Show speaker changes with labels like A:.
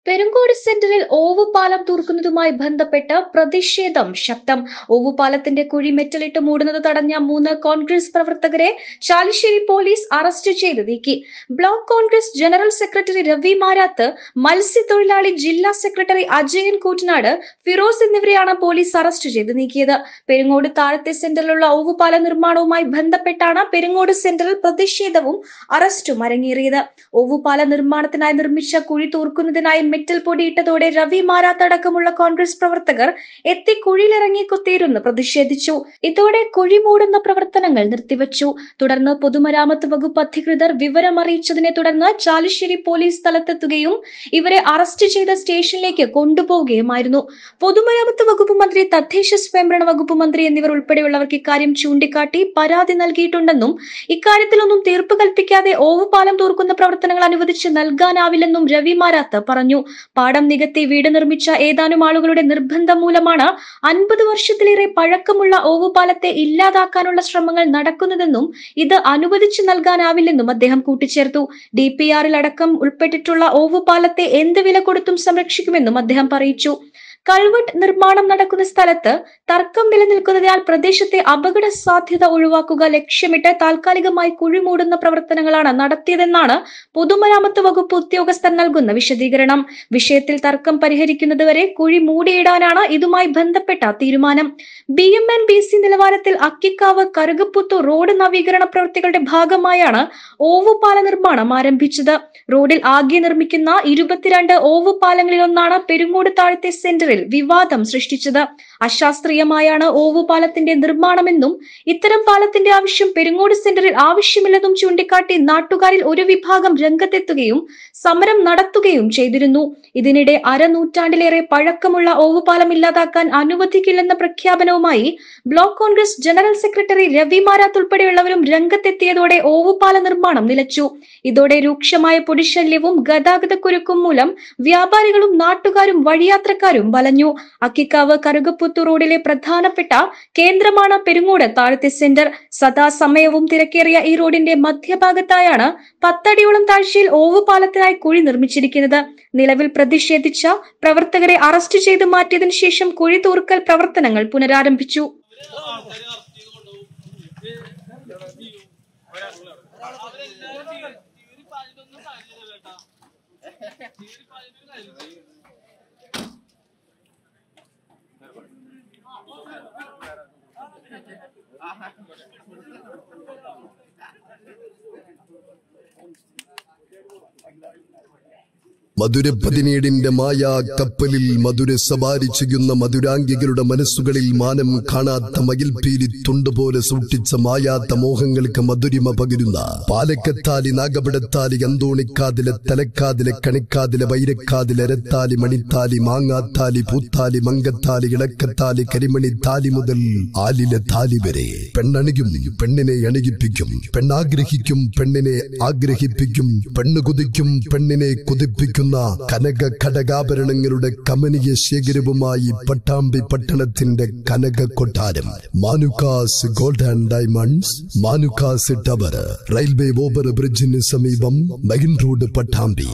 A: പെരുങ്കോട് സെന്ററിൽ ഓവുപാലം തൂർക്കുന്നതുമായി ബന്ധപ്പെട്ട് പ്രതിഷേധം ശക്തം ഓവുപാലത്തിന്റെ കുഴി മെറ്റലിട്ട് മൂടുന്നത് തടഞ്ഞ മൂന്ന് കോൺഗ്രസ് പ്രവർത്തകരെ ചാലിശ്ശേരി പോലീസ് അറസ്റ്റ് ചെയ്ത് നീക്കി block Congress general secretary Ravi Marath മത്സ്യത്തൊഴിലാളി ജില്ലാ സെക്രട്ടറി അജയൻ കൂറ്റനാട് ഫിറോസ് എന്നിവരെയാണ് പോലീസ് അറസ്റ്റ് ചെയ്ത് നീക്കിയത് പെരുങ്ങോട് താഴത്തെ സെന്ററിലുള്ള ഓവുപാല നിർമ്മാണവുമായി ബന്ധപ്പെട്ടാണ് പെരുങ്ങോട് സെന്ററിൽ പ്രതിഷേധവും അറസ്റ്റും അരങ്ങേറിയത് ഓവുപാല നിർമ്മാണത്തിനായി നിർമ്മിച്ച കുഴി തൂർക്കുന്നതിനായി മെറ്റൽ പൊടിയിട്ടതോടെ രവി മാരാത്ത് അടക്കമുള്ള കോൺഗ്രസ് പ്രവർത്തകർ എത്തി കുഴിയിലിറങ്ങി കുത്തിയിരുന്ന് പ്രതിഷേധിച്ചു ഇതോടെ കുഴി മൂടുന്ന പ്രവർത്തനങ്ങൾ നിർത്തിവച്ചു തുടർന്ന് പൊതുമരാമത്ത് വകുപ്പ് അധികൃതർ വിവരമറിയിച്ചതിനെ തുടർന്ന് ചാലിശ്ശേരി പോലീസ് സ്ഥലത്തെത്തുകയും ഇവരെ അറസ്റ്റ് ചെയ്ത സ്റ്റേഷനിലേക്ക് കൊണ്ടുപോവുകയുമായിരുന്നു പൊതുമരാമത്ത് വകുപ്പ് മന്ത്രി തദ്ദേശ സ്വയംഭരണ വകുപ്പ് മന്ത്രി എന്നിവർ ഉൾപ്പെടെയുള്ളവർക്ക് ഇക്കാര്യം ചൂണ്ടിക്കാട്ടി പരാതി നൽകിയിട്ടുണ്ടെന്നും ഇക്കാര്യത്തിലൊന്നും തീർപ്പ് കൽപ്പിക്കാതെ ഓവുപാലം തൂർക്കുന്ന പ്രവർത്തനങ്ങൾ അനുവദിച്ച് നൽകാനാവില്ലെന്നും രവി മാരാത്ത് പറഞ്ഞു പാടം നികത്തി വീട് നിർമ്മിച്ച ഏതാനും ആളുകളുടെ നിർബന്ധം മൂലമാണ് അൻപത് വർഷത്തിലേറെ പഴക്കമുള്ള ഓവുപാലത്തെ ഇല്ലാതാക്കാനുള്ള ശ്രമങ്ങൾ നടക്കുന്നതെന്നും ഇത് അനുവദിച്ചു നൽകാനാവില്ലെന്നും അദ്ദേഹം കൂട്ടിച്ചേർത്തു ഡി പി ആറിൽ അടക്കം ഉൾപ്പെട്ടിട്ടുള്ള ഓവുപാലത്തെ എന്ത് വില കൊടുത്തും സംരക്ഷിക്കുമെന്നും അദ്ദേഹം പറയിച്ചു കൾവട്ട് നിർമ്മാണം നടക്കുന്ന സ്ഥലത്ത് തർക്കം നിലനിൽക്കുന്നതിനാൽ പ്രദേശത്തെ അപകട സാധ്യത ഒഴിവാക്കുക ലക്ഷ്യമിട്ട് താൽക്കാലികമായി കുഴി മൂടുന്ന പ്രവർത്തനങ്ങളാണ് നടത്തിയതെന്നാണ് പൊതുമരാമത്ത് വകുപ്പ് ഉദ്യോഗസ്ഥർ നൽകുന്ന വിശദീകരണം വിഷയത്തിൽ തർക്കം പരിഹരിക്കുന്നതുവരെ കുഴി മൂടിയിടാനാണ് ഇതുമായി ബന്ധപ്പെട്ട തീരുമാനം B M N B C നിലവാരത്തിൽ അക്കിക്കാവ് കറുകപ്പുത്തു റോഡ് നവീകരണ പ്രവൃത്തികളുടെ ഭാഗമായാണ് ഓവുപാല നിർമ്മാണം ആരംഭിച്ചത് റോഡിൽ ആകെ നിർമ്മിക്കുന്ന ഇരുപത്തിരണ്ട് ഓവുപാലങ്ങളിലൊന്നാണ് പെരുങ്ങോട് താഴത്തെ സെന്ററിൽ വിവാദം സൃഷ്ടിച്ചത് അശാസ്ത്രീയമായാണ് ഓവുപാലത്തിന്റെ നിർമ്മാണമെന്നും ഇത്തരം പാലത്തിന്റെ ആവശ്യം പെരുങ്ങോട് സെന്ററിൽ ആവശ്യമില്ലെന്നും ചൂണ്ടിക്കാട്ടി നാട്ടുകാരിൽ ഒരു വിഭാഗം രംഗത്തെത്തുകയും സമരം നടത്തുകയും ചെയ്തിരുന്നു ഇതിനിടെ അരനൂറ്റാണ്ടിലേറെ പഴക്കമുള്ള ഓവുപാലം ഇല്ലാതാക്കാൻ അനുവദിക്കില്ലെന്ന പ്രഖ്യാപനവുമായി block Congress general secretary Ravi Marath ഉൾപ്പെടെയുള്ളവരും രംഗത്തെത്തിയതോടെ ഓവുപാല നിർമ്മാണം നിലച്ചു ഇതോടെ രൂക്ഷമായ പൊടിശല്യവും ഗതാഗതക്കുരുക്കും മൂലം വ്യാപാരികളും നാട്ടുകാരും വഴിയാത്രക്കാരും വലഞ്ഞു അക്കിക്കാവ് കറുകപ്പുത്തു റോഡിലെ പ്രധാനപ്പെട്ട കേന്ദ്രമാണ് പെരുങ്ങോട് താഴത്തെ സെന്റർ സദാസമയവും തിരക്കേറിയ ഈ റോഡിന്റെ മധ്യഭാഗത്തായാണ് പത്തടിയോളം താഴ്ചയിൽ ഓവുപാലത്തിനായി കുഴി നിർമ്മിച്ചിരിക്കുന്നത് നിലവിൽ പ്രതിഷേധിച്ച പ്രവർത്തകരെ അറസ്റ്റ് ചെയ്ത് മാറ്റിയതിനു ശേഷം കുഴി തൂർക്കൽ പ്രവർത്തനങ്ങൾ പുനരാരംഭിച്ചു
B: മധുര പതിനേഴിന്റെ മായാ കപ്പലിൽ മധുര സവാരി ചെയ്യുന്ന മധുരാംഗികളുടെ മനസ്സുകളിൽ മാനം കാണാത്ത മകിൽപീലി തുണ്ടുപോലെ സൂക്ഷിച്ച മായാത്ത മോഹങ്ങൾക്ക് മധുരിമ പകരുന്ന പാലക്കത്താലി നാഗപടത്താലി അന്തോണിക്കാതിലെ തലക്കാതിലെ കണിക്കാതിലെ വൈരക്കാതിലെ അരത്താലി മണിത്താലി മാങ്ങാത്താലി പൂത്താലി മങ്കത്താലി ഇളക്കത്താലി കരിമണി താലി മുതൽ ആലിലെ താലി വരെ പെണ്ണണിയും പെണ്ണിനെ അണിയിപ്പിക്കും പെണ്ണാഗ്രഹിക്കും പെണ്ണിനെ ആഗ്രഹിപ്പിക്കും പെണ്ണ് കുതിക്കും പെണ്ണിനെ കുതിപ്പിക്കുന്ന കനക ഘടകാഭരണങ്ങളുടെ കമനീയ ശേഖരവുമായി പട്ടാമ്പി പട്ടണത്തിന്റെ കനക കൊട്ടാരം Manukkas gold and diamonds Manukkas tower railway over ബ്രിഡ്ജിന് സമീപം മെയിൻ റോഡ് പട്ടാമ്പി